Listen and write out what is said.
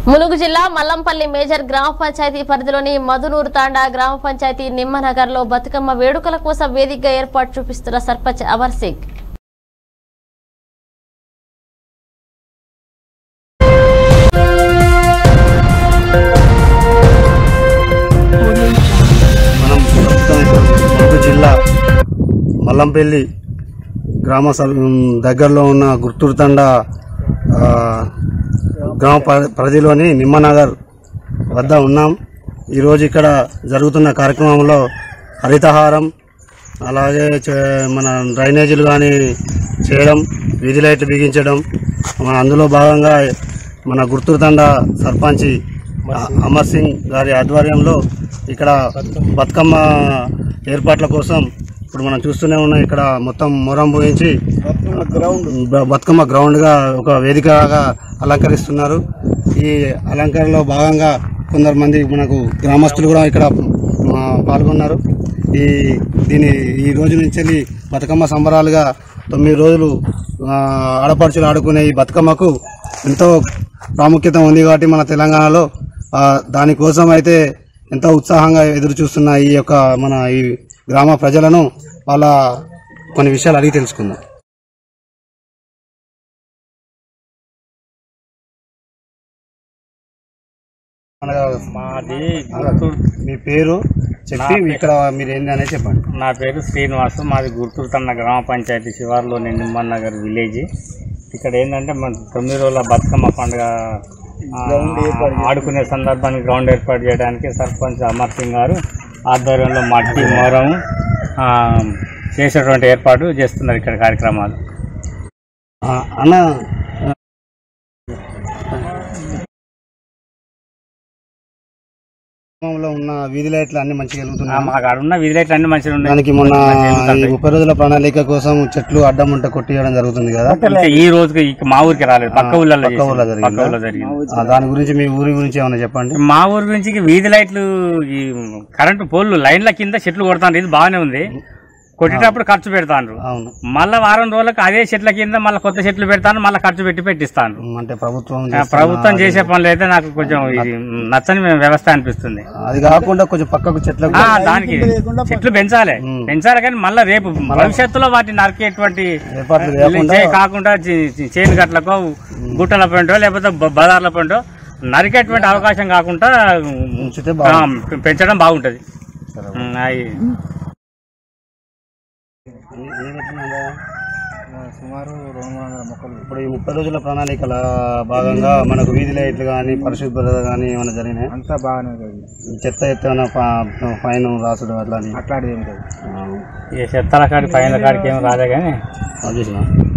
ములుగు జిల్లా మల్లంపల్లి మేజర్ గ్రామ పంచాయతీ పరిధిలోని మధునూరు తాండా గ్రామ పంచాయతీ నిమ్మనగర్ లో బతుకమ్మ వేడుకల కోసం వేదికగా ఏర్పాటు చూపిస్తున్న సర్పంచ్ అమర్ సింగ్ మనం ప్రస్తుతం ఇప్పుడు ములుగు జిల్లా మల్లంపల్లి గ్రామ సభ దగ్గరలో ఉన్న గుర్తూరు తండ ఆ, గ్రామ ప- పరిధిలోని నిమ్మనగర్ వద్ద ఉన్నాం ఈరోజు ఇక్కడ జరుగుతున్న కార్యక్రమంలో హరితహారం అలాగే చే- మన డ్రైనేజీలు కానీ చేయడం వీధి లైట్లు బిగించడం మన అందులో భాగంగా మన గుర్తూరు తండ సర్పంచి అ- అమర్ సింగ్ గారి ఆధ్వర్యంలో ఇక్కడ బతుకమ్మ ఏర్పాట్ల కోసం ఇప్పుడు మనం చూస్తూనే ఉన్నాం ఇక్కడ మొత్తం మొరం పోయించి బ- బతుకమ్మ గ్రౌండ్గా ఒక వేదికగా అలంకరిస్తున్నారు ఈ అలంకరణలో భాగంగా కొందరు మంది మనకు గ్రామస్తులు కూడా ఇక్కడ ఆ, పాల్గొన్నారు ఈ దీని ఈ రోజు నుంచి వెళ్ళి బతుకమ్మ సంబరాలుగా తొమ్మిది రోజులు ఆ, ఆడపడుచులు ఆడుకునే ఈ బతుకమ్మకు ఎంతో ప్రాముఖ్యత ఉంది కాబట్టి మన తెలంగాణలో ఆ, దానికోసం అయితే ఎంతో ఉత్సాహంగా ఎదురు చూస్తున్న ఈ యొక్క మన ఈ గ్రామ ప్రజలను వాళ్ళ కొన్ని విషయాలు అడిగి తెలుసుకుందాం మన మాది గుర్తూరు మీ పేరు చెప్పి ఇక్కడ మీరు ఏంది అనేది చెప్పండి నా పేరు శ్రీనివాసు మాది గుర్తూరు తన్న గ్రామ పంచాయతీ శివార్లోని నిమ్మన్ నగర్ విలేజ్ ఇక్కడ ఏంటంటే మన తొమ్మిది రోజుల బతుకమ్మ పండుగ ఆ, ఆడుకునే సందర్భానికి గ్రౌండ్ ఏర్పాటు చేయడానికి సర్పంచ్ అమర్ సింగ్ గారు ఆధ్వర్యంలో మట్టి మొరం ఆ, చేసేటువంటి ఏర్పాటు చేస్తున్నారు ఇక్కడ కార్యక్రమాలు ఆ, అన్న గ్రామంలో ఉన్న వీధి లైట్లు అన్ని మంచిగా ఆ, వెలుగుతున్నాయి మాకు ఆడ ఉన్న విధులైట్లు అన్ని మంచిగా ఉన్నాయి దానికి మొన్న ఈ ముప్పై రోజుల ప్రణాళిక కోసం చెట్లు అడ్డం ఉంట కొట్టియడం జరుగుతుంది కదా ఇంకా ఈ రోజుకి ఇక మా ఊరికి రాలేదు పక్క ఊళ్ళలో పక్క ఊళ్ళో చేసింది. జరిగిందా? పక్క ఊళ్ళో జరిగింది ఆ, దాని గురించి మీ ఊరి గురించి ఏమైనా చెప్పండి మా ఊరు గురించి ఇక వీధి లైట్లు ఈ కరెంటు పోల్లు లైన్ల కింద చెట్లు కొడతాను ఇది బాగానే ఉంది కొట్టేటప్పుడు ఖర్చు పెడతాను అవును మళ్ళా వారం రోజులకు అదే చెట్ల కింద మళ్ళీ కొత్త చెట్లు పెడతాను మళ్ళీ ఖర్చు పెట్టి పెట్టిస్తాను ఉమ్, అంటే ప్రభుత్వం ఆ, చేస్తున్న- ప్రభుత్వం చేసే పనులు అయితే నాకు కొంచెం ఇది నచ్చని వ్యవస్థ అనిపిస్తుంది అది కాకుండా కొంచెం పక్కకు చెట్లకు ఆ, దానికి చెట్లు పెంచాలి పెంచాలి కానీ మళ్ళీ రేపు భవిష్యత్తులో వాటిని నరికేటువంటి ఏర్పాట్లు చేయకుండా చే- కాకుండా చి- చి- చేను గట్లకో గుట్టల పంటో లేకపోతే బ- బజార్ల పంటో నరికేటువంటి అవకాశం కాకుండా ఉంచితే ఆ, బాగుంటుంది పెంచడం బాగుంటది ఉమ్, అయి సుమారు రెండు వందల మొక్కలు ఇప్పుడు ఈ ముప్పై రోజుల ప్రణాళికల భాగంగా మనకు వీధి లైట్లు కానీ పరిశుభ్రత కానీ ఏమైనా జరిగినాయి అంతా బాగానే ఉంటుంది చెత్త ఎత్తేమైనా ఫైన్ రాసుడు అట్లా అని అట్లాంటిది ఏం లేదు ఈ చెత్తల కాడి పైన కాడికి ఏం రాదే కానీ అది చూసినా